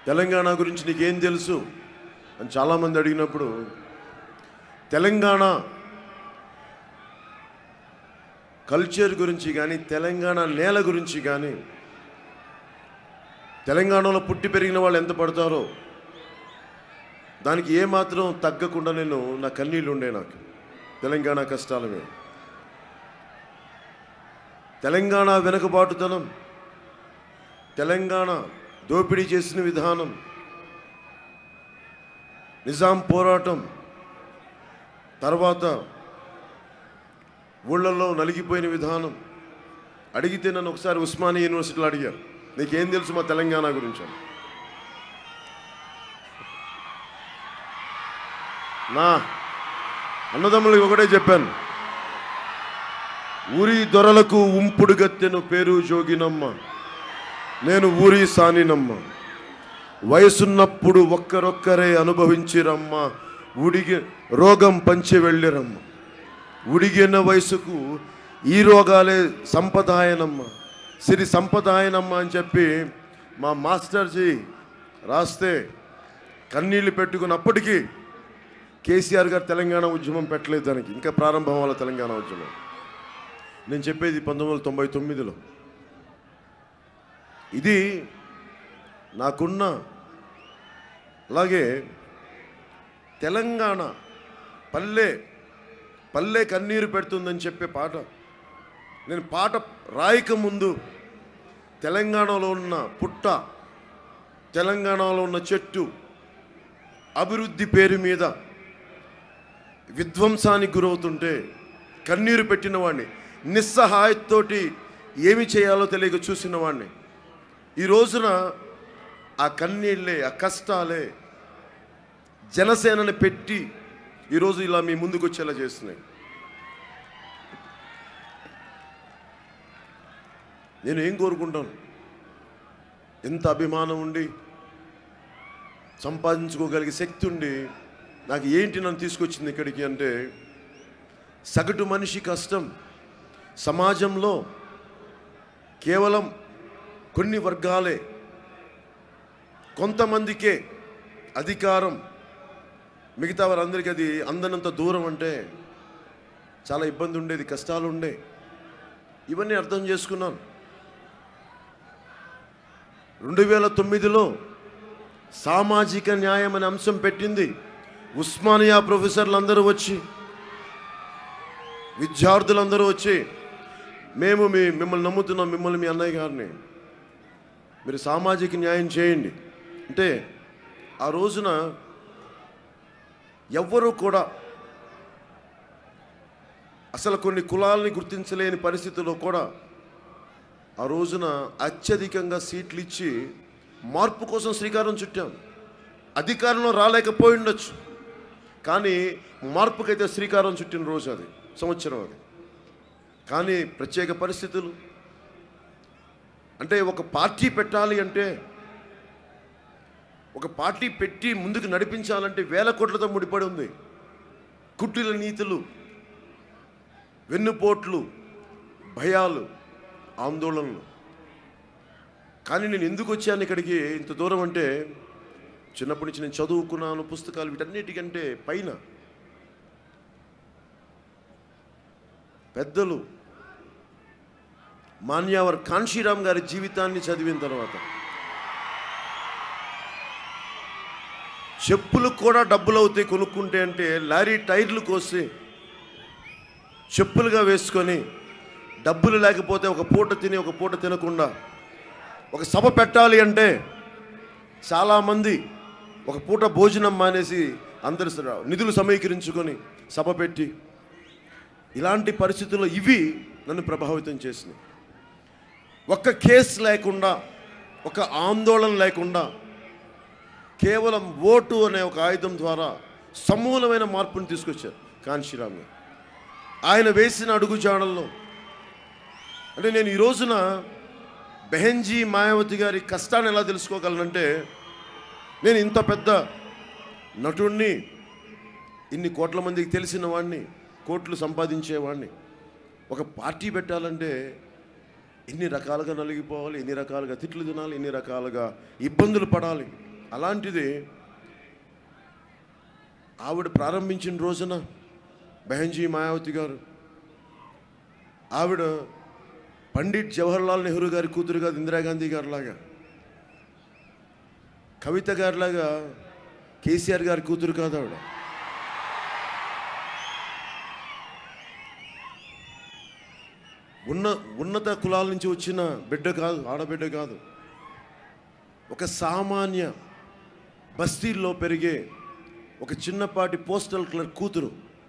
తెలంగాణ గురించి నీకేం తెలుసు అని చాలామంది అడిగినప్పుడు తెలంగాణ కల్చర్ గురించి కానీ తెలంగాణ నేల గురించి కానీ తెలంగాణలో పుట్టి పెరిగిన వాళ్ళు ఎంత పడతారో దానికి ఏమాత్రం తగ్గకుండా నేను నా కన్నీళ్ళు ఉండే నాకు తెలంగాణ కష్టాల మీద తెలంగాణ వెనుకబాటుతనం తెలంగాణ దోపిడీ చేసిన విధానం నిజాం పోరాటం తర్వాత ఊళ్ళల్లో నలిగిపోయిన విధానం అడిగితే నన్ను ఒకసారి ఉస్మానియా యూనివర్సిటీలో అడిగారు నీకేం తెలుసు మా తెలంగాణ గురించి అని నా అన్నదమ్ములకి ఒకటే చెప్పాను ఊరి దొరలకు ఉంపుడు గత్తెను పేరు జోగినమ్మ నేను ఊరి సానినమ్మ వయసున్నప్పుడు ఒక్కరొక్కరే అనుభవించిరమ్మ ఉడిగి రోగం పంచి వెళ్ళిరమ్మ ఉడిగిన వయసుకు ఈ రోగాలే సంపదాయనమ్మ సిరి సంపదాయనమ్మ అని చెప్పి మా మాస్టర్జీ రాస్తే కన్నీళ్లు పెట్టుకున్నప్పటికీ కేసీఆర్ గారు తెలంగాణ ఉద్యమం పెట్టలేదు దానికి ఇంకా ప్రారంభం అవ్వాలి తెలంగాణ ఉద్యమం నేను చెప్పేది పంతొమ్మిది వందల తొంభై తొమ్మిదిలో ఇది నాకున్న అలాగే తెలంగాణ పల్లె పల్లె కన్నీరు పెడుతుందని చెప్పే పాట నేను పాట రాయక ముందు తెలంగాణలో ఉన్న పుట్ట తెలంగాణలో ఉన్న చెట్టు అభివృద్ధి పేరు మీద విధ్వంసానికి గురవుతుంటే కన్నీరు పెట్టిన వాడిని నిస్సహాయతోటి ఏమి చేయాలో తెలియక చూసిన వాడిని ఈ రోజున ఆ కన్నీళ్ళే ఆ కష్టాలే జనసేనని పెట్టి ఈరోజు ఇలా మీ ముందుకు వచ్చేలా చేస్తున్నాయి నేను ఏం కోరుకుంటాను ఎంత అభిమానం ఉండి సంపాదించుకోగలిగే శక్తి ఉండి నాకు ఏంటి నన్ను తీసుకొచ్చింది ఇక్కడికి అంటే సగటు మనిషి కష్టం సమాజంలో కేవలం కొన్ని వర్గాలే కొంతమందికే అధికారం మిగతా వారందరికీ అది అందనంత దూరం అంటే చాలా ఇబ్బంది ఉండేది కష్టాలు ఉండే ఇవన్నీ అర్థం చేసుకున్నాను రెండు వేల తొమ్మిదిలో సామాజిక న్యాయం అనే అంశం పెట్టింది ఉస్మానియా ప్రొఫెసర్లు అందరూ వచ్చి విద్యార్థులందరూ వచ్చి మేము మీ మిమ్మల్ని నమ్ముతున్నాం మిమ్మల్ని మీ అన్నయ్య గారిని మీరు సామాజిక న్యాయం చేయండి అంటే ఆ రోజున ఎవ్వరూ కూడా అసలు కొన్ని కులాలని గుర్తించలేని పరిస్థితుల్లో కూడా ఆ రోజున అత్యధికంగా సీట్లు ఇచ్చి మార్పు కోసం శ్రీకారం చుట్టాం అధికారంలో రాలేకపోయి ఉండొచ్చు కానీ మార్పుకైతే శ్రీకారం చుట్టిన రోజు అది సంవత్సరం అది కానీ ప్రత్యేక పరిస్థితులు అంటే ఒక పార్టీ పెట్టాలి అంటే ఒక పార్టీ పెట్టి ముందుకు నడిపించాలంటే వేల కోట్లతో ముడిపడి ఉంది కుట్టిల నీతులు వెన్నుపోట్లు భయాలు ఆందోళనలు కానీ నేను ఎందుకు వచ్చాను ఇక్కడికి ఇంత దూరం అంటే చిన్నప్పటి నుంచి నేను చదువుకున్నాను పుస్తకాలు వీటన్నిటికంటే పైన పెద్దలు మాన్యావర్ కాన్షీరామ్ గారి జీవితాన్ని చదివిన తర్వాత చెప్పులు కూడా డబ్బులు అవుతాయి కొనుక్కుంటే అంటే లారీ టైర్లు కోసి చెప్పులుగా వేసుకొని డబ్బులు లేకపోతే ఒక పూట తిని ఒక పూట తినకుండా ఒక సభ పెట్టాలి అంటే చాలామంది ఒక పూట భోజనం మానేసి అందరు స- నిధులు సమీకరించుకొని సభ పెట్టి ఇలాంటి పరిస్థితుల్లో ఇవి నన్ను ప్రభావితం చేసినాయి ఒక్క కేసు లేకుండా ఒక ఆందోళన లేకుండా కేవలం ఓటు అనే ఒక ఆయుధం ద్వారా సమూలమైన మార్పును తీసుకొచ్చారు కాంశీరామ్ గారు ఆయన వేసిన అడుగుజాడల్లో అంటే నేను ఈ రోజున బెహెన్జీ మాయావతి గారి కష్టాన్ని ఎలా తెలుసుకోగలనంటే నేను ఇంత పెద్ద నటుణ్ణి ఇన్ని కోట్ల మందికి తెలిసిన వాడిని కోట్లు సంపాదించేవాడిని ఒక పార్టీ పెట్టాలంటే ఎన్ని రకాలుగా నలిగిపోవాలి ఎన్ని రకాలుగా తిట్లు తినాలి ఎన్ని రకాలుగా ఇబ్బందులు పడాలి అలాంటిది ఆవిడ ప్రారంభించిన రోజున బెహంజీ మాయావతి గారు ఆవిడ పండిట్ జవహర్లాల్ నెహ్రూ గారి కూతురు కాదు ఇందిరాగాంధీ గారి లాగా కవిత గారిలాగా కేసీఆర్ గారి కూతురు కాదు ఆవిడ ఉన్న ఉన్నత కులాల నుంచి వచ్చిన బిడ్డ కాదు ఆడబిడ్డ కాదు ఒక సామాన్య బస్తీల్లో పెరిగే ఒక చిన్నపాటి పోస్టల్ క్లర్క్ కూతురు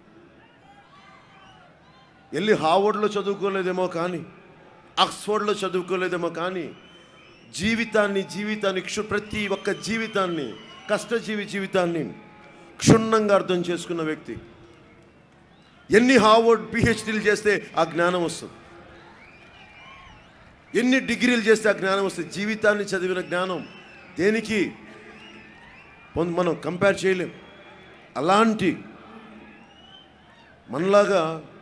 వెళ్ళి హార్వర్డ్లో చదువుకోలేదేమో కానీ ఆక్స్ఫర్డ్లో చదువుకోలేదేమో కానీ జీవితాన్ని జీవితాన్ని క్షు ప్రతి ఒక్క జీవితాన్ని కష్టజీవి జీవితాన్ని క్షుణ్ణంగా అర్థం చేసుకున్న వ్యక్తి ఎన్ని హార్వర్డ్ పిహెచ్డీలు చేస్తే ఆ జ్ఞానం వస్తుంది ఎన్ని డిగ్రీలు చేస్తే ఆ జ్ఞానం వస్తుంది జీవితాన్ని చదివిన జ్ఞానం దేనికి పొంద- మనం కంపేర్ చేయలేం అలాంటి మనలాగా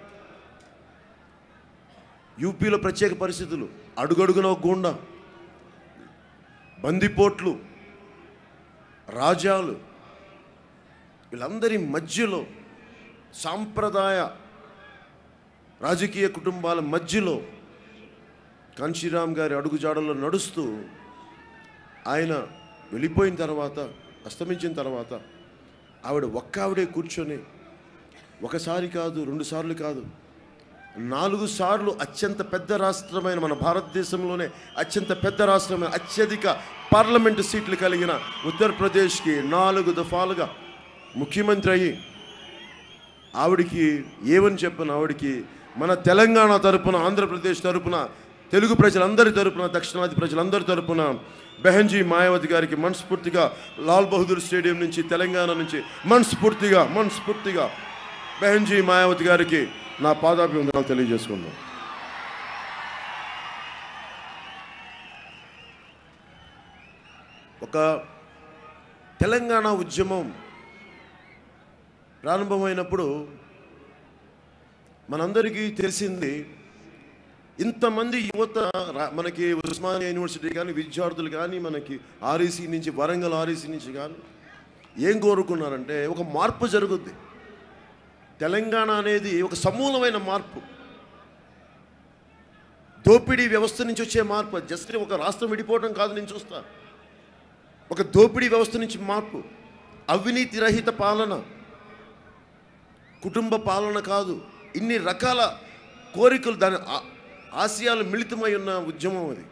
యూపీలో ప్రత్యేక పరిస్థితులు అడుగడుగున ఒక గుండా బందిపోట్లు రాజాలు వీళ్ళందరి మధ్యలో సాంప్రదాయ రాజకీయ కుటుంబాల మధ్యలో కాంశీరామ్ గారి అడుగుజాడల్లో నడుస్తూ ఆయన వెళ్ళిపోయిన తర్వాత అస్తమించిన తర్వాత ఆవిడ ఒక్క ఆవిడే కూర్చొని ఒకసారి కాదు రెండు సార్లు కాదు నాలుగు సార్లు అత్యంత పెద్ద రాష్ట్రమైన మన భారతదేశంలోనే అత్యంత పెద్ద రాష్ట్రమైన అత్యధిక పార్లమెంటు సీట్లు కలిగిన ఉత్తరప్రదేశ్కి నాలుగు దఫాలుగా ముఖ్యమంత్రి అయ్యి ఆవిడికి ఏమని చెప్పను ఆవిడికి మన తెలంగాణ తరపున ఆంధ్రప్రదేశ్ తరపున తెలుగు ప్రజలందరి తరపున దక్షిణాది ప్రజలందరి తరపున బెహంజీ మాయావతి గారికి మనస్ఫూర్తిగా లాల్ బహదూర్ స్టేడియం నుంచి తెలంగాణ నుంచి మనస్ఫూర్తిగా మనస్ఫూర్తిగా బెహంజీ మాయావతి గారికి నా పాదాభివందనాలు తెలియజేసుకుందాం ఒక తెలంగాణ ఉద్యమం ప్రారంభమైనప్పుడు మనందరికీ తెలిసింది ఇంతమంది యువత రా- మనకి ఉస్మానియా యూనివర్సిటీ కానీ విద్యార్థులు కానీ మనకి ఆర్ఈసీ నుంచి వరంగల్ ఆర్ఈసీ నుంచి కానీ ఏం కోరుకున్నారంటే ఒక మార్పు జరుగుద్ది తెలంగాణ అనేది ఒక సమూలమైన మార్పు దోపిడీ వ్యవస్థ నుంచి వచ్చే మార్పు జస్ట్ ఒక రాష్ట్రం విడిపోవడం కాదు నేను చూస్తా ఒక దోపిడీ వ్యవస్థ నుంచి మార్పు అవినీతి రహిత పాలన కుటుంబ పాలన కాదు ఇన్ని రకాల కోరికలు దాని ఆ- ఆశయాలు మిళితమై ఉన్న ఉద్యమం అది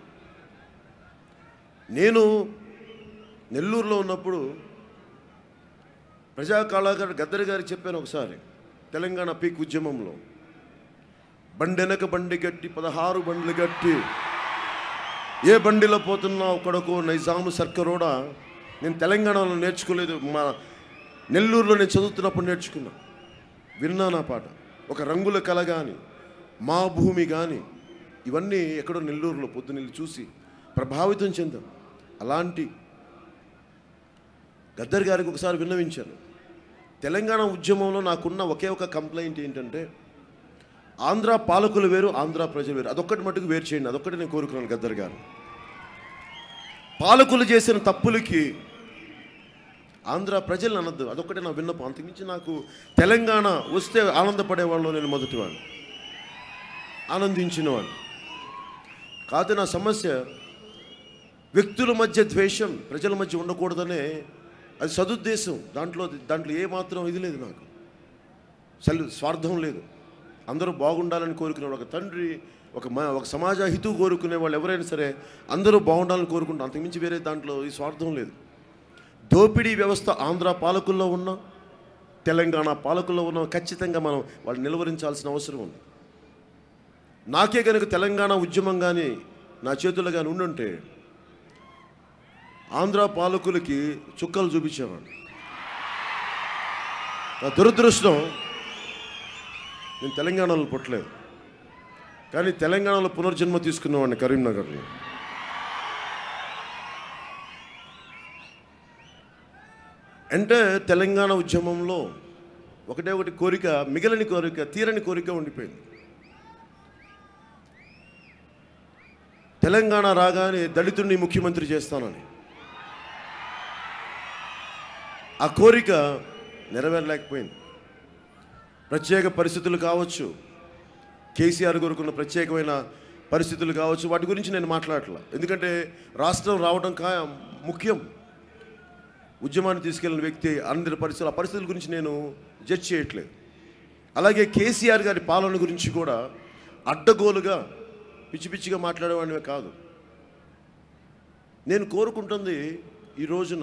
నేను నెల్లూరులో ఉన్నప్పుడు ప్రజా కళాకారు గద్దర్ గారికి చెప్పాను ఒకసారి తెలంగాణ పీక్ ఉద్యమంలో బండెనక బండి గట్టి పదహారు బండ్లు గట్టి ఏ బండిలో పోతున్నావు కొడుకు నైజాము సర్కరోడా నేను తెలంగాణలో నేర్చుకోలేదు మా నెల్లూరులో నేను చదువుతున్నప్పుడు నేర్చుకున్నా విన్నా నా పాట ఒక రంగుల కళ కానీ మా భూమి కానీ ఇవన్నీ ఎక్కడో నెల్లూరులో పొద్దున్నెళ్ళి చూసి ప్రభావితం చెందాం అలాంటి గద్దర్ గారికి ఒకసారి విన్నవించాను తెలంగాణ ఉద్యమంలో నాకున్న ఒకే ఒక కంప్లైంట్ ఏంటంటే ఆంధ్ర పాలకులు వేరు ఆంధ్ర ప్రజలు వేరు అదొక్కటి మటుకు వేరు చేయండి అదొక్కటి నేను కోరుకున్నాను గద్దర్ గారు పాలకులు చేసిన తప్పులకి ఆంధ్ర ప్రజలు అనద్దు అదొక్కటే నా విన్నపం అంతకుమించి నాకు తెలంగాణ వస్తే ఆనందపడేవాళ్ళు నేను మొదటివాడిని ఆనందించినవాడిని కాదు నా సమస్య వ్యక్తుల మధ్య ద్వేషం ప్రజల మధ్య ఉండకూడదనే అది సదుద్దేశం దాంట్లో దాంట్లో ఏ మాత్రం ఇది లేదు నాకు సెల్ స్వార్థం లేదు అందరూ బాగుండాలని కోరుకునే ఒక తండ్రి ఒక మ- ఒక సమాజ హితవు కోరుకునే వాళ్ళు ఎవరైనా సరే అందరూ బాగుండాలని కోరుకుంటారు అంతకుమించి వేరే దాంట్లో ఈ స్వార్థం లేదు దోపిడీ వ్యవస్థ ఆంధ్ర పాలకుల్లో ఉన్న తెలంగాణ పాలకుల్లో ఉన్న ఖచ్చితంగా మనం వాళ్ళు నిలువరించాల్సిన అవసరం ఉంది నాకే కనుక తెలంగాణ ఉద్యమం కానీ నా చేతుల్లో కానీ ఉండుంటే ఆంధ్ర పాలకులకి చుక్కలు చూపించేవాడిని నా దురదృష్టం నేను తెలంగాణలో పుట్టలేదు కానీ తెలంగాణలో పునర్జన్మ తీసుకున్నవాడిని కరీంనగర్లో అంటే తెలంగాణ ఉద్యమంలో ఒకటే ఒకటి కోరిక మిగిలిన కోరిక తీరని కోరిక ఉండిపోయింది తెలంగాణ రాగానే దళితుడిని ముఖ్యమంత్రి చేస్తానని ఆ కోరిక నెరవేరలేకపోయింది ప్రత్యేక పరిస్థితులు కావచ్చు కేసీఆర్ కోరుకున్న ప్రత్యేకమైన పరిస్థితులు కావచ్చు వాటి గురించి నేను మాట్లాడట్లా ఎందుకంటే రాష్ట్రం రావడం కా ముఖ్యం ఉద్యమాన్ని తీసుకెళ్లిన వ్యక్తి అందరి పరిస్థితులు ఆ పరిస్థితుల గురించి నేను జడ్జ్ చేయట్లేదు అలాగే కేసీఆర్ గారి పాలన గురించి కూడా అడ్డగోలుగా పిచ్చి పిచ్చిగా మాట్లాడేవాడివే కాదు నేను కోరుకుంటుంది ఈ రోజున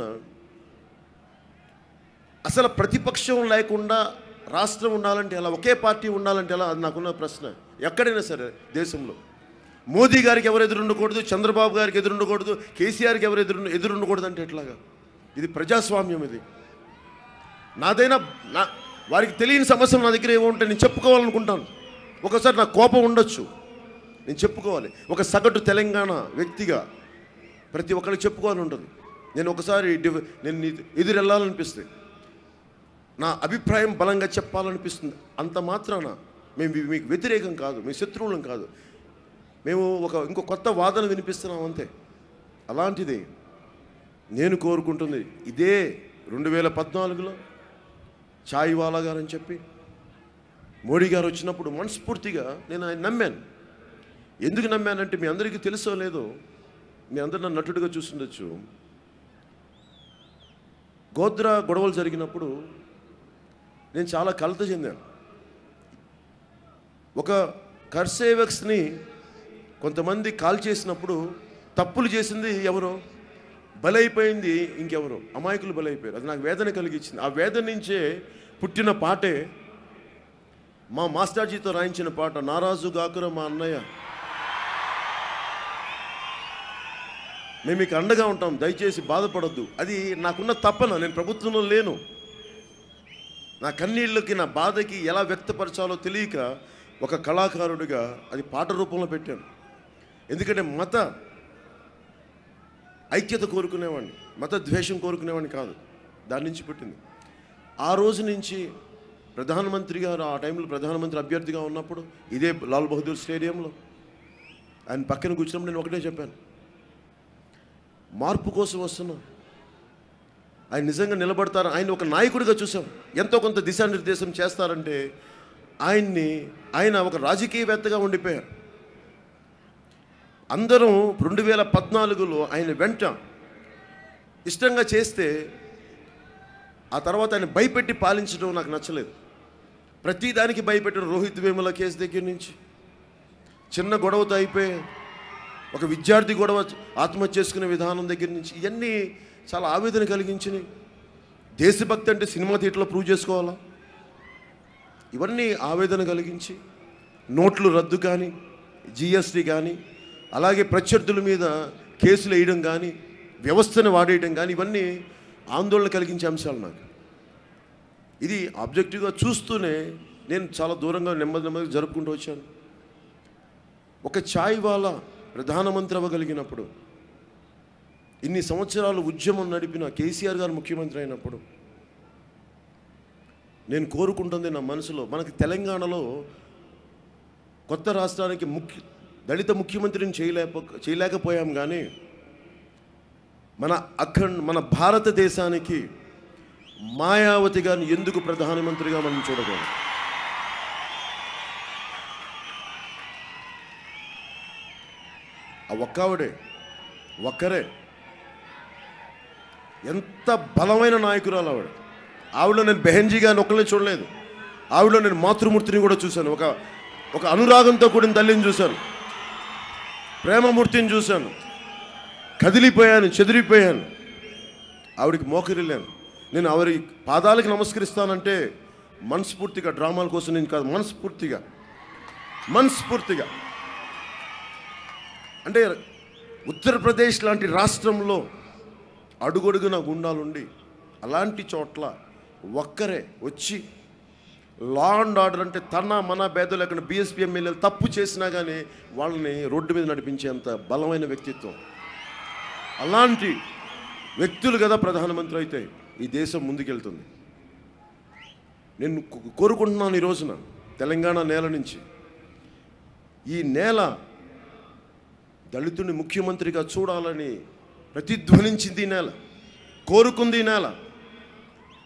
అసలు ప్రతిపక్షం లేకుండా రాష్ట్రం ఉండాలంటే ఎలా ఒకే పార్టీ ఉండాలంటే ఎలా అది నాకున్న ప్రశ్న ఎక్కడైనా సరే దేశంలో మోదీ గారికి ఎవరు ఎదురుండకూడదు చంద్రబాబు గారికి ఎదురుండకూడదు కేసీఆర్కి ఎవరు ఎదురు ఎదురుండకూడదు అంటే ఎట్లాగా ఇది ప్రజాస్వామ్యం ఇది నాదైనా నా వారికి తెలియని సమస్యలు నా దగ్గర ఏమో ఉంటే నేను చెప్పుకోవాలనుకుంటాను ఒకసారి నాకు కోపం ఉండొచ్చు నేను చెప్పుకోవాలి ఒక సగటు తెలంగాణ వ్యక్తిగా ప్రతి ఒక్కరికి చెప్పుకోవాలని ఉంటుంది నేను ఒకసారి డివ నేను నీ ఎదురు వెళ్ళాలనిపిస్తుంది నా అభిప్రాయం బలంగా చెప్పాలనిపిస్తుంది అంత మాత్రాన మేము మీ- మీకు వ్యతిరేకం కాదు మీ శత్రువులం కాదు మేము ఒక ఇంకో కొత్త వాదన వినిపిస్తున్నాం అంతే అలాంటిది నేను కోరుకుంటుంది ఇదే రెండు వేల పద్నాలుగులో చాయ్ వాలా గారు అని చెప్పి మోడీ గారు వచ్చినప్పుడు మనస్ఫూర్తిగా నేను ఆయన నమ్మాను ఎందుకు నమ్మానంటే మీ అందరికీ తెలుసో లేదో మీ అందరు నన్ను నటుడుగా చూస్తుండొచ్చు గోద్రా గొడవలు జరిగినప్పుడు నేను చాలా కలత చెందాను ఒక కర్సేవక్స్ని కొంతమంది కాల్ చేసినప్పుడు తప్పులు చేసింది ఎవరో బలైపోయింది ఇంకెవరో అమాయకులు బలైపోయారు అది నాకు వేదన కలిగించింది ఆ వేదన నుంచే పుట్టిన పాటే మా మాస్టర్జీతో రాయించిన పాట నారాజు గాకుర మా అన్నయ్య మేము మీకు అండగా ఉంటాం దయచేసి బాధపడొద్దు అది నాకున్న తప్పన నేను ప్రభుత్వంలో లేను నా కన్నీళ్ళకి నా బాధకి ఎలా వ్యక్తపరచాలో తెలియక ఒక కళాకారుడిగా అది పాట రూపంలో పెట్టాను ఎందుకంటే మత ఐక్యత కోరుకునేవాడిని మత ద్వేషం కోరుకునేవాడిని కాదు దాని నుంచి పుట్టింది ఆ రోజు నుంచి ప్రధానమంత్రి గారు ఆ టైంలో ప్రధానమంత్రి అభ్యర్థిగా ఉన్నప్పుడు ఇదే లాల్ బహదూర్ స్టేడియంలో ఆయన పక్కన కూర్చున్నప్పుడు నేను ఒకటే చెప్పాను మార్పు కోసం వస్తున్నాం ఆయన నిజంగా నిలబడతారు ఆయన ఒక నాయకుడిగా చూసాం ఎంతో కొంత దిశానిర్దేశం చేస్తారంటే ఆయన్ని ఆయన ఒక రాజకీయవేత్తగా ఉండిపోయారు అందరం రెండు వేల పద్నాలుగులో ఆయన వెంట ఇష్టంగా చేస్తే ఆ తర్వాత ఆయన భయపెట్టి పాలించడం నాకు నచ్చలేదు ప్రతిదానికి భయపెట్టిన రోహిత్ వేముల కేసు దగ్గర నుంచి చిన్న గొడవతో అయిపోయి ఒక విద్యార్థి గొడవ ఆత్మహత్య చేసుకునే విధానం దగ్గర నుంచి ఇవన్నీ చాలా ఆవేదన కలిగించినాయి దేశభక్తి అంటే సినిమా థియేటర్లో ప్రూవ్ చేసుకోవాలా ఇవన్నీ ఆవేదన కలిగించి నోట్లు రద్దు కానీ జిఎస్టీ కానీ అలాగే ప్రత్యర్థుల మీద కేసులు వేయడం కానీ వ్యవస్థను వాడేయడం కానీ ఇవన్నీ ఆందోళన కలిగించే అంశాలు నాకు ఇది ఆబ్జెక్టివ్గా చూస్తూనే నేను చాలా దూరంగా నెమ్మది నెమ్మదిగా జరుపుకుంటూ వచ్చాను ఒక ఛాయ్ వాలా ప్రధానమంత్రి అవ్వగలిగినప్పుడు ఇన్ని సంవత్సరాలు ఉద్యమం నడిపిన కేసీఆర్ గారు ముఖ్యమంత్రి అయినప్పుడు నేను కోరుకుంటుంది నా మనసులో మనకి తెలంగాణలో కొత్త రాష్ట్రానికి ముఖ్య దళిత ముఖ్యమంత్రిని చేయలేక చేయలేకపోయాం కానీ మన అఖండ్ మన భారతదేశానికి మాయావతి గారిని ఎందుకు ప్రధానమంత్రిగా మనం చూడగలం ఆ ఒక్కావిడే ఒక్కరే ఎంత బలమైన నాయకురాలు ఆవిడ ఆవిడలో నేను బెహెన్జీ గారిని ఒక్కరిని చూడలేదు ఆవిడలో నేను మాతృమూర్తిని కూడా చూశాను ఒక ఒక అనురాగంతో కూడిన తల్లిని చూశాను ప్రేమమూర్తిని చూశాను కదిలిపోయాను చెదిరిపోయాను ఆవిడికి మోకరిల్లాను నేను ఆవిడ పాదాలకి నమస్కరిస్తానంటే మనస్ఫూర్తిగా డ్రామాల కోసం నేను కాదు మనస్ఫూర్తిగా మనస్ఫూర్తిగా అంటే ఉత్తరప్రదేశ్ లాంటి రాష్ట్రంలో అడుగడుగున గుండాలుండి అలాంటి చోట్ల ఒక్కరే వచ్చి లా అండ్ ఆర్డర్ అంటే తన మన భేదం లేకుండా బీఎస్పీ ఎమ్మెల్యేలు తప్పు చేసినా కానీ వాళ్ళని రోడ్డు మీద నడిపించేంత బలమైన వ్యక్తిత్వం అలాంటి వ్యక్తులు కదా ప్రధానమంత్రి అయితే ఈ దేశం ముందుకెళ్తుంది నేను కో- కోరుకుంటున్నాను ఈ రోజున తెలంగాణ నేల నుంచి ఈ నేల దళితుని ముఖ్యమంత్రిగా చూడాలని ప్రతిధ్వనించింది ఈ నేల కోరుకుంది ఈ నేల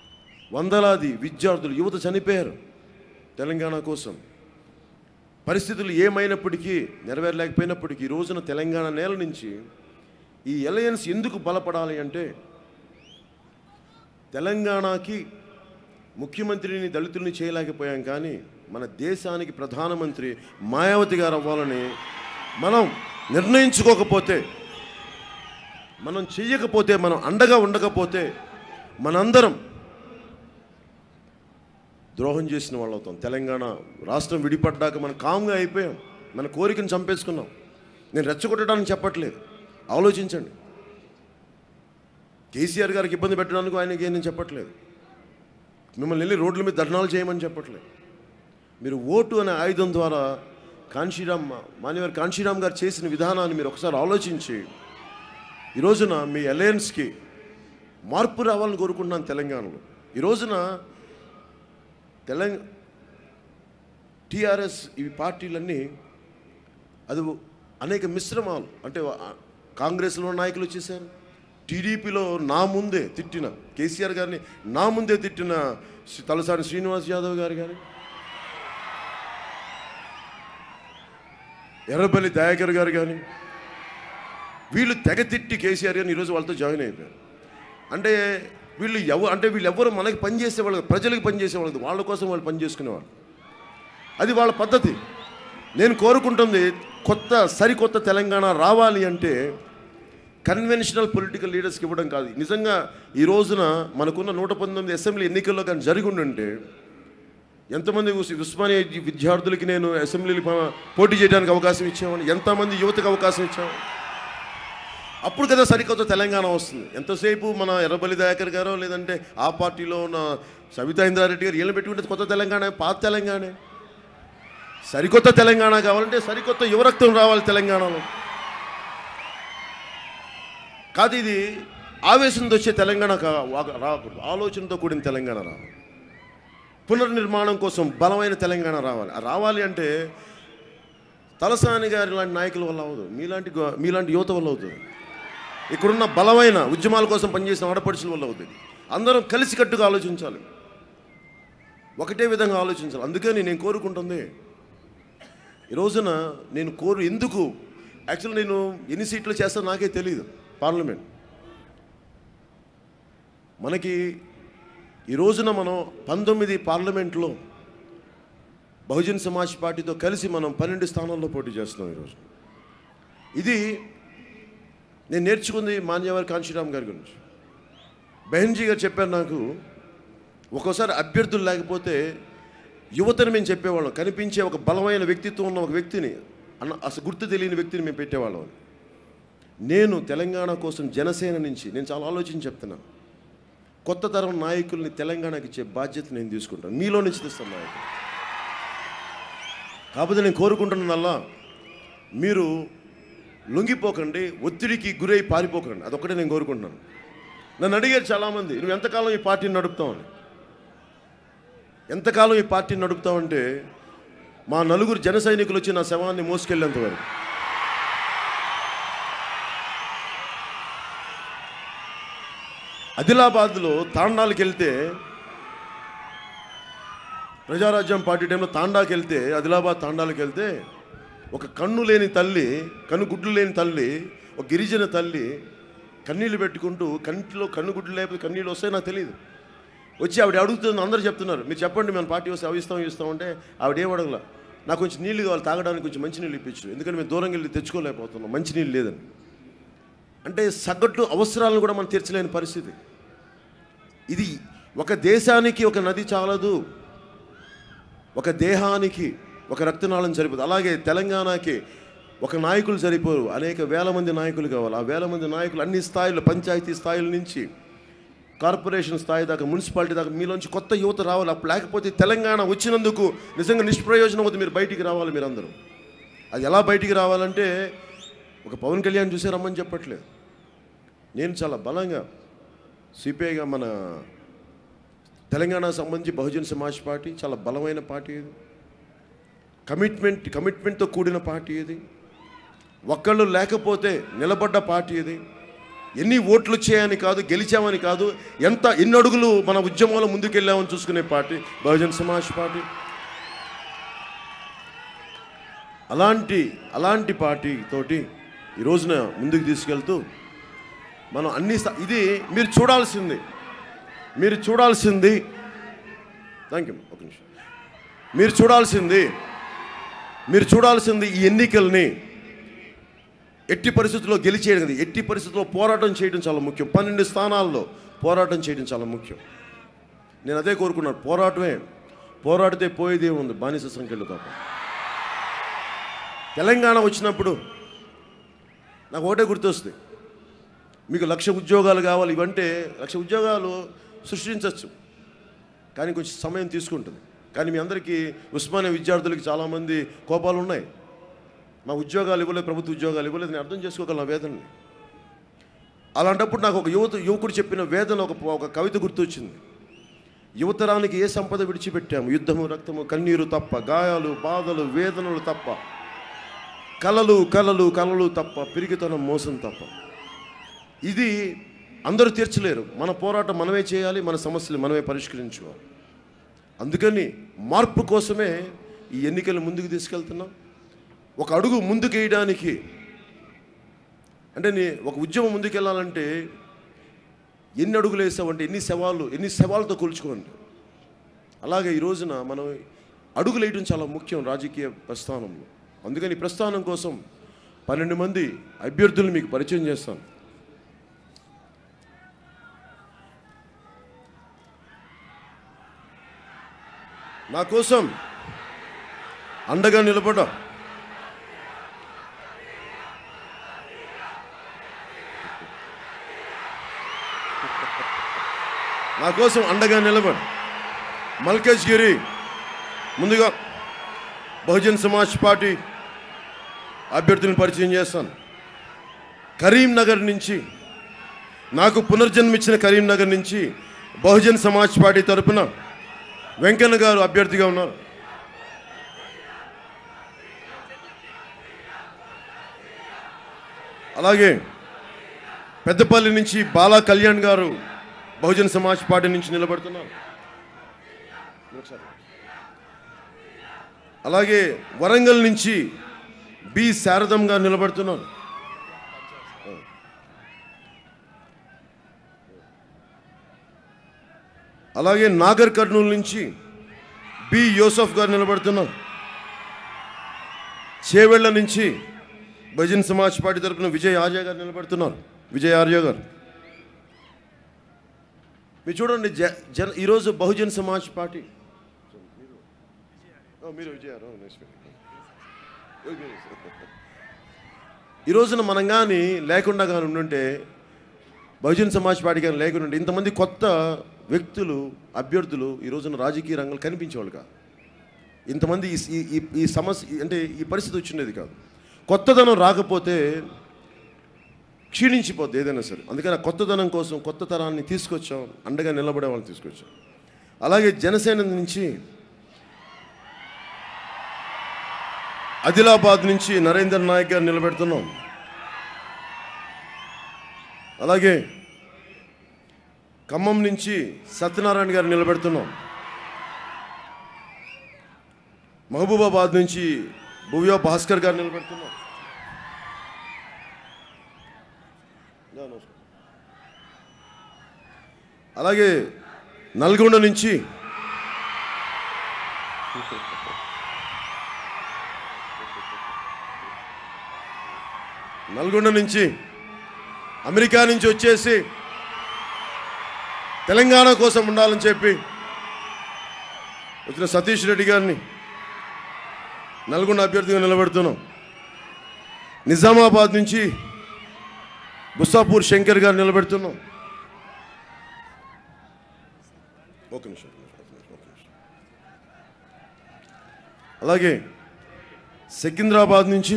వందలాది విద్యార్థులు యువత చనిపోయారు తెలంగాణ కోసం పరిస్థితులు ఏమైనప్పటికీ నెరవేరలేకపోయినప్పటికీ ఈ రోజున తెలంగాణ నేల నుంచి ఈ ఎలయన్స్ ఎందుకు బలపడాలి అంటే తెలంగాణకి ముఖ్యమంత్రిని దళితుల్ని చేయలేకపోయాం కానీ మన దేశానికి ప్రధానమంత్రి మాయావతి గారు అవ్వాలని మనం నిర్ణయించుకోకపోతే మనం చెయ్యకపోతే మనం అండగా ఉండకపోతే మనందరం ద్రోహం చేసిన వాళ్ళు అవుతాం తెలంగాణ రాష్ట్రం విడిపడ్డాక మనం కామ్గా అయిపోయాం మన కోరికను చంపేసుకున్నాం నేను రెచ్చగొట్టడానికి చెప్పట్లేదు ఆలోచించండి కేసీఆర్ గారికి ఇబ్బంది పెట్టడానికి ఆయనకి ఏం నేను చెప్పట్లేదు మిమ్మల్ని వెళ్ళి రోడ్ల మీద ధర్నాలు చేయమని చెప్పట్లేదు మీరు ఓటు అనే ఆయుధం ద్వారా కాంశీరామ్ మాన్యవారి కాంశీరామ్ గారు చేసిన విధానాన్ని మీరు ఒకసారి ఆలోచించి ఈ రోజున మీ అలయన్స్కి మార్పు రావాలని కోరుకుంటున్నాను తెలంగాణలో ఈ రోజున తెలంగ టీఆర్ఎస్ ఈ పార్టీలన్నీ అది అనేక మిశ్రమాలు అంటే ఆ- కాంగ్రెస్లో నాయకులు వచ్చేసారు టీడీపీలో నా ముందే తిట్టిన కేసీఆర్ గారిని నా ముందే తిట్టిన శ్రీ- తలసాని శ్రీనివాస్ యాదవ్ గారు కానీ ఎర్రబల్లి దయాకర్ గారు కానీ వీళ్ళు తెగ తిట్టి కేసీఆర్ గారిని ఈరోజు వాళ్ళతో జాయిన్ అయిపోయారు అంటే వీళ్ళు ఎవ అంటే వీళ్ళు ఎవరు మనకి పనిచేసే వాళ్ళు ప్రజలకు పనిచేసే వాళ్ళు వాళ్ళ కోసం వాళ్ళు పనిచేసుకునేవాళ్ళు అది వాళ్ళ పద్ధతి నేను కోరుకుంటుంది కొత్త సరికొత్త తెలంగాణ రావాలి అంటే కన్వెన్షనల్ పొలిటికల్ లీడర్స్కి ఇవ్వడం కాదు నిజంగా ఈ రోజున మనకున్న నూట పంతొమ్మిది అసెంబ్లీ ఎన్నికల్లో కానీ జరిగి ఉండుంటే ఎంతమంది ఉస్- ఉస్మానియా విద్యార్థులకి నేను అసెంబ్లీలు ప- పోటీ చేయడానికి అవకాశం ఇచ్చామని ఎంతమంది యువతకు అవకాశం ఇచ్చాము అప్పుడు కదా సరికొత్త తెలంగాణ వస్తుంది ఎంతసేపు మన ఎర్రబల్లి దయాకర్ గారో లేదంటే ఆ పార్టీలో ఉన్న సవితా ఇంద్రారెడ్డి గారు వీళ్ళని పెట్టుకుంటే కొత్త తెలంగాణ పాత తెలంగాణ సరికొత్త తెలంగాణ కావాలంటే సరికొత్త యువరక్తం రావాలి తెలంగాణలో కాదు ఇది ఆవేశంతో వచ్చే తెలంగాణ కా- వా- రాకూడదు ఆలోచనతో కూడిన తెలంగాణ రావాలి పునర్నిర్మాణం కోసం బలమైన తెలంగాణ రావాలి ఆ రావాలి అంటే తలసాని గారి లాంటి నాయకుల వల్ల అవ్వదు మీలాంటి గో- మీలాంటి యువత వల్ల అవుతుంది ఇక్కడున్న బలమైన ఉద్యమాల కోసం పనిచేసిన ఆడపడుచుల వల్ల అవుతుంది అందరం కలిసికట్టుగా ఆలోచించాలి ఒకటే విధంగా ఆలోచించాలి అందుకని నేను కోరుకుంటుంది ఈ రోజున నేను కోరు ఎందుకు యాక్చువల్ నేను ఎన్ని సీట్లు చేస్తానో నాకే తెలియదు పార్లమెంట్ మనకి ఈ రోజున మనం పంతొమ్మిది పార్లమెంట్లో బహుజన్ సమాజ్ పార్టీతో కలిసి మనం పన్నెండు స్థానాల్లో పోటీ చేస్తున్నాం ఈరోజు ఇది నేను నేర్చుకుంది మాన్యవారి కాంశీరామ్ గారి గురించి బెహన్జీ గారు చెప్పారు నాకు ఒక్కోసారి అభ్యర్థులు లేకపోతే యువతని మేము చెప్పేవాళ్ళం కనిపించే ఒక బలమైన వ్యక్తిత్వం ఉన్న ఒక వ్యక్తిని అన్న అసలు గుర్తు తెలియని వ్యక్తిని మేము పెట్టేవాళ్ళం నేను తెలంగాణ కోసం జనసేన నుంచి నేను చాలా ఆలోచించి చెప్తున్నాను కొత్త తరం నాయకుల్ని తెలంగాణకి ఇచ్చే బాధ్యత నేను తీసుకుంటాను మీలో నుంచి తెస్తాను నాయకులు కాకపోతే నేను కోరుకుంటున్నదల్లా మీరు లొంగిపోకండి ఒత్తిడికి గురై పారిపోకండి అదొక్కటే నేను కోరుకుంటున్నాను నన్ను అడిగారు చాలామంది నువ్వు ఎంతకాలం ఈ పార్టీని నడుపుతావని ఎంతకాలం ఈ పార్టీని నడుపుతావంటే మా నలుగురు జన సైనికులు వచ్చి నా శవాన్ని మోసుకెళ్ళేంత వరకు ఆదిలాబాద్లో తాండాలకు వెళ్తే ప్రజారాజ్యం పార్టీ టైంలో తాండాకి వెళ్తే ఆదిలాబాద్ తాండాలకు వెళ్తే ఒక కన్ను లేని తల్లి కన్ను గుడ్లు లేని తల్లి ఒక గిరిజన తల్లి కన్నీళ్ళు పెట్టుకుంటూ కంటిలో కన్ను గుడ్లు లేకపోతే కన్నీళ్ళు వస్తాయి నాకు తెలియదు వచ్చి ఆవిడ అడుగుతుంది అందరూ చెప్తున్నారు మీరు చెప్పండి మేము పార్టీ వస్తే అవి ఇస్తాం ఇవి ఇస్తాం అంటే ఆవిడ ఏం అడగల నాకు కొంచెం నీళ్ళు కావాలి తాగడానికి కొంచెం మంచి నీళ్ళు ఇప్పించు ఎందుకంటే మేము దూరంగా వెళ్ళి తెచ్చుకోలేకపోతున్నాం మంచి నీళ్ళు లేదని అంటే సగటు అవసరాలను కూడా మనం తీర్చలేని పరిస్థితి ఇది ఒక దేశానికి ఒక నది చాలదు ఒక దేహానికి ఒక రక్తనాళం సరిపోదు అలాగే తెలంగాణకి ఒక నాయకులు సరిపోరు అనేక వేల మంది నాయకులు కావాలి ఆ వేల మంది నాయకులు అన్ని స్థాయిలో పంచాయతీ స్థాయిల నుంచి కార్పొరేషన్ స్థాయి దాకా మున్సిపాలిటీ దాకా మీలోంచి కొత్త యువత రావాలి అప్పుడు లేకపోతే తెలంగాణ వచ్చినందుకు నిజంగా నిష్ప్రయోజనం అవుతుంది మీరు బయటికి రావాలి మీరందరూ అది ఎలా బయటికి రావాలంటే ఒక పవన్ కళ్యాణ్ చూసే రమ్మని చెప్పట్లేదు నేను చాలా బలంగా సిపిఐగా మన తెలంగాణకు సంబంధించి బహుజన్ సమాజ్ పార్టీ చాలా బలమైన పార్టీ ఇది కమిట్మెంట్ కమిట్మెంట్తో కూడిన పార్టీ ఇది ఒక్కళ్ళు లేకపోతే నిలబడ్డ పార్టీ ఇది ఎన్ని ఓట్లు వచ్చాయని కాదు గెలిచామని కాదు ఎంత ఎన్ని అడుగులు మన ఉద్యమంలో ముందుకెళ్ళామని చూసుకునే పార్టీ బహుజన్ సమాజ్ పార్టీ అలాంటి అలాంటి పార్టీ తోటి ఈ రోజున ముందుకు తీసుకెళ్తూ మనం అన్ని స- ఇది మీరు చూడాల్సింది మీరు చూడాల్సింది థ్యాంక్ యూ ఒక నిమిషం మీరు చూడాల్సింది మీరు చూడాల్సింది ఈ ఎన్నికల్ని ఎట్టి పరిస్థితుల్లో గెలిచేయడం కాదు, ఎట్టి పరిస్థితుల్లో పోరాటం చేయడం చాలా ముఖ్యం పన్నెండు స్థానాల్లో పోరాటం చేయడం చాలా ముఖ్యం నేను అదే కోరుకున్నాను పోరాటమే పోరాడితే పోయేదే ఉంది బానిస సంఖ్యలో తప్ప తెలంగాణ వచ్చినప్పుడు నాకు ఒకటే గుర్తొస్తుంది మీకు లక్ష ఉద్యోగాలు కావాలి ఇవంటే లక్ష ఉద్యోగాలు సృష్టించవచ్చు కానీ కొంచెం సమయం తీసుకుంటుంది కానీ మీ అందరికీ ఉస్మానియా విద్యార్థులకి చాలామంది కోపాలు ఉన్నాయి మా ఉద్యోగాలు ఇవ్వలేదు ప్రభుత్వ ఉద్యోగాలు ఇవ్వలేదు నేను అర్థం చేసుకోగలను ఆ వేదనని అలాంటప్పుడు నాకు ఒక యువత యువకుడు చెప్పిన వేదన ఒక ఒక కవిత గుర్తొచ్చింది యువతరానికి ఏ సంపద విడిచిపెట్టాము యుద్ధము రక్తము కన్నీరు తప్ప గాయాలు బాధలు వేదనలు తప్ప కలలు కలలు కలలు తప్ప పిరిగితనం మోసం తప్ప ఇది అందరూ తీర్చలేరు మన పోరాటం మనమే చేయాలి మన సమస్యలు మనమే పరిష్కరించుకోవాలి అందుకని మార్పు కోసమే ఈ ఎన్నికలు ముందుకు తీసుకెళ్తున్నాం ఒక అడుగు ముందుకు వేయడానికి అంటే నీ ఒక ఉద్యమం ముందుకెళ్ళాలంటే ఎన్ని అడుగులు వేసావంటే ఎన్ని సవాళ్ళు ఎన్ని సవాళ్ళతో కూల్చుకోండి అలాగే ఈ రోజున మనం అడుగులు వేయడం చాలా ముఖ్యం రాజకీయ ప్రస్థానంలో అందుకని ఈ ప్రస్థానం కోసం పన్నెండు మంది అభ్యర్థులను మీకు పరిచయం చేస్తాను నా కోసం అండగా నిలబడ్డా నా కోసం అండగా నిలబడి మల్కేష్ గిరి ముందుగా బహుజన్ సమాజ్ పార్టీ అభ్యర్థులను పరిచయం చేస్తాను కరీంనగర్ నుంచి నాకు పునర్జన్మిచ్చిన కరీంనగర్ నుంచి బహుజన్ సమాజ్ పార్టీ తరపున వెంకన్న గారు అభ్యర్థిగా ఉన్నారు అలాగే పెద్దపల్లి నుంచి బాలా కళ్యాణ్ గారు బహుజన్ సమాజ్ పార్టీ నుంచి నిలబడుతున్నారు అలాగే వరంగల్ నుంచి బి శారదం గారు నిలబడుతున్నారు అలాగే నాగర్ కర్నూలు నుంచి బి యోసఫ్ గారు నిలబడుతున్నారు చేవెళ్ల నుంచి బహుజన్ సమాజ్ పార్టీ తరపున విజయ్ ఆర్య గారు నిలబడుతున్నారు విజయ్ ఆర్య గారు మీరు చూడండి జ జన ఈరోజు బహుజన్ సమాజ్ పార్టీ ఓ, మీరు విజయ్ ఆర్య, ఓ, nice meeting. Okay, yes. ఈ రోజున మనం కానీ లేకుండా కానీ ఉండుంటే బహుజన్ సమాజ్ పార్టీ కానీ లేకుండా ఉంటే ఇంతమంది కొత్త వ్యక్తులు అభ్యర్థులు ఈ రోజున రాజకీయ రంగంలో కనిపించేవాళ్ళు కాదు ఇంతమంది ఈ- ఈ- ఈ ఈ సమస్య అంటే ఈ పరిస్థితి వచ్చిండేది కాదు కొత్తదనం రాకపోతే క్షీణించిపోద్ది ఏదైనా సరే అందుకని ఆ కొత్తదనం కోసం కొత్త తరాన్ని తీసుకొచ్చాం అండగా నిలబడే వాళ్ళని తీసుకొచ్చాం అలాగే జనసేన నుంచి ఆదిలాబాద్ నుంచి నరేందర్ నాయక్ గారు నిలబెడుతున్నాం అలాగే ఖమ్మం నుంచి సత్యనారాయణ గారు నిలబెడుతున్నాం మహబూబాబాద్ నుంచి భువ్యా భాస్కర్ గారు నిలబెడుతున్నాం యా, నమస్కారం. అలాగే నల్గొండ నుంచి నల్గొండ నుంచి అమెరికా నుంచి వచ్చేసి తెలంగాణ కోసం ఉండాలని చెప్పి వచ్చిన సతీష్ రెడ్డి గారిని నల్గొండ అభ్యర్థిగా నిలబెడుతున్నాం నిజామాబాద్ నుంచి బుస్సాపూర్ శంకర్ గారు నిలబెడుతున్నాం ఒక నిమిషం ఒక నిమిషం, ఒక నిమిషం, ఒక నిమిషం. అలాగే సికింద్రాబాద్ నుంచి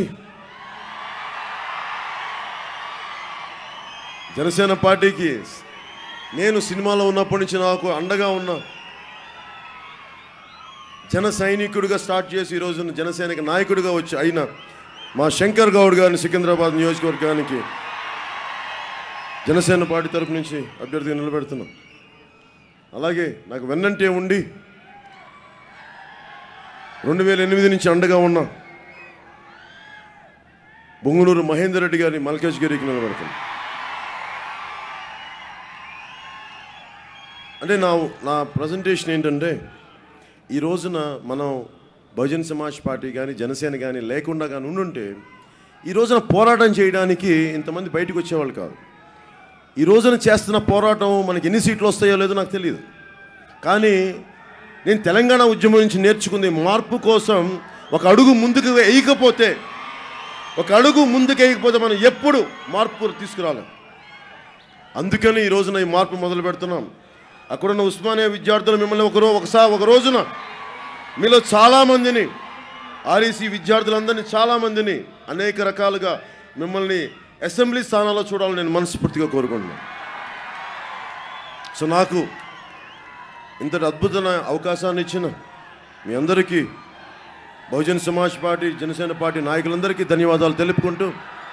జనసేన పార్టీకి నేను సినిమాలో ఉన్నప్పటి నుంచి నాకు అండగా ఉన్న జన సైనికుడిగా స్టార్ట్ చేసి ఈ రోజున జనసేనకి నాయకుడిగా వచ్చి అయిన మా శంకర్ గౌడ్ గారిని సికింద్రాబాద్ నియోజకవర్గానికి జనసేన పార్టీ తరపు నుంచి అభ్యర్థిగా నిలబెడుతున్నాం అలాగే నాకు వెన్నంటే ఉండి రెండు వేల ఎనిమిది నుంచి అండగా ఉన్న బొంగునూరు మహేందర్ రెడ్డి గారిని మల్కేష్ గిరికి నిలబెడుతున్నాం అంటే నా నా ప్రజెంటేషన్ ఏంటంటే ఈ రోజున మనం బహుజన్ సమాజ్ పార్టీ కానీ జనసేన కానీ లేకుండా కానీ ఉండుంటే ఈ రోజున పోరాటం చేయడానికి ఇంతమంది బయటకు వచ్చేవాళ్ళు కాదు ఈ రోజున చేస్తున్న పోరాటం మనకి ఎన్ని సీట్లు వస్తాయో లేదో నాకు తెలియదు కానీ నేను తెలంగాణ ఉద్యమం నుంచి నేర్చుకుంది మార్పు కోసం ఒక అడుగు ముందుకు వేయకపోతే ఒక అడుగు ముందుకు వేయకపోతే మనం ఎప్పుడు మార్పు తీసుకురాలేం అందుకని ఈ రోజున ఈ మార్పు మొదలు పెడుతున్నాం అక్కడున్న ఉస్మానియా విద్యార్థులు మిమ్మల్ని ఒక రో ఒకసారి ఒక రోజున మీలో చాలామందిని ఆర్ఈసీ విద్యార్థులందరినీ చాలామందిని అనేక రకాలుగా మిమ్మల్ని అసెంబ్లీ స్థానాల్లో చూడాలని నేను మనస్ఫూర్తిగా కోరుకుంటున్నాను సో నాకు ఇంతటి అద్భుతమైన అవకాశాన్ని ఇచ్చిన మీ అందరికీ బహుజన్ సమాజ్ పార్టీ జనసేన పార్టీ నాయకులందరికీ ధన్యవాదాలు తెలుపుకుంటూ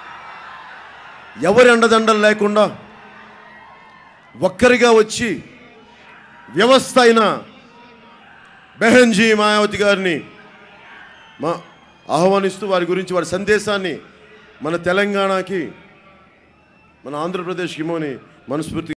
ఎవరి అండదండలు లేకుండా ఒక్కరిగా వచ్చి వ్యవస్థ అయిన బెహన్జీ మాయావతి గారిని మా ఆహ్వానిస్తూ వారి గురించి వారి సందేశాన్ని మన తెలంగాణకి మన ఆంధ్రప్రదేశ్కి ఇమ్మని మనస్ఫూర్తిగా